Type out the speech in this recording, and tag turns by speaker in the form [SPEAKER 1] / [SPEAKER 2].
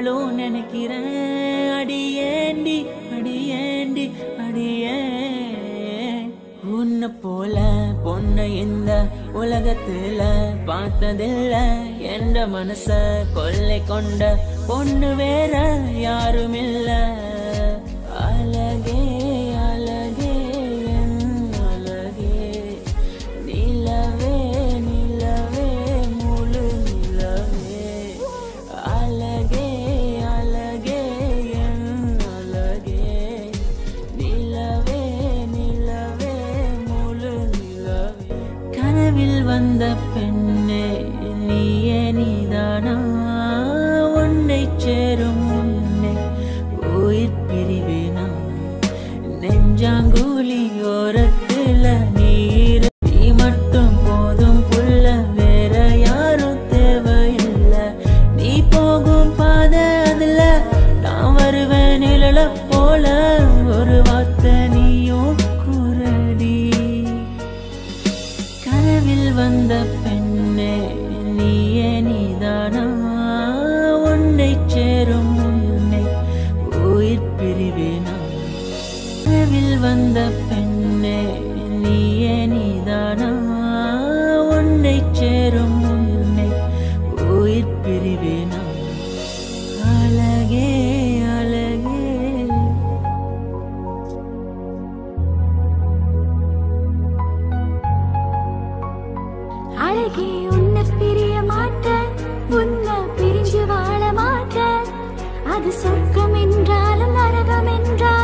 [SPEAKER 1] நாளும் நினைக்கிறேன் அடியேண்டி அடியேண்டி அடியே உன்னை போல பொண்ணை இந்த உலகத்துல பார்த்ததில்ல என்ற மனச கொள்ளை கொண்ட பொண்ணு வேற யாரும் இல்ல அழகே அழகே என் அழகே நிலவே நிலவே முழு நிலவே அழகே அழகே என் அழகே நிலவே நிலவே முழு நிலவே கனவில் வந்த பெண்ணே நீயே நீதானா உன்னை சேரும் உன்னை உயிர் பிரிவேனா நெஞ்சாங்குழி ஓரத்துல நீர் நீ மட்டும் போதும் புள்ள வேற யாரும் தேவையில்லை நீ போகும் பாதை அதுல நான் வருவேன் நிழல போல ஒரு வார்த்தை நீயும் குரடி கனவில் வந்த பெண்ணே நீயே நீதானா உன்னை சேரும் உன்னை உயிர் பிரிவேனா கனவில் வந்த பெண்ணே நீயே நீதானா உன்னை சேரும் உன்னை உயிர் பிரிவேனா அழகே அழகே
[SPEAKER 2] அழகே உன்னை பிரிய மாட்டேன் உன்னை பிரிஞ்சு வாழ மாட்டேன் அது சொர்க்கம் என்றாலும் நரகம் என்றாலும்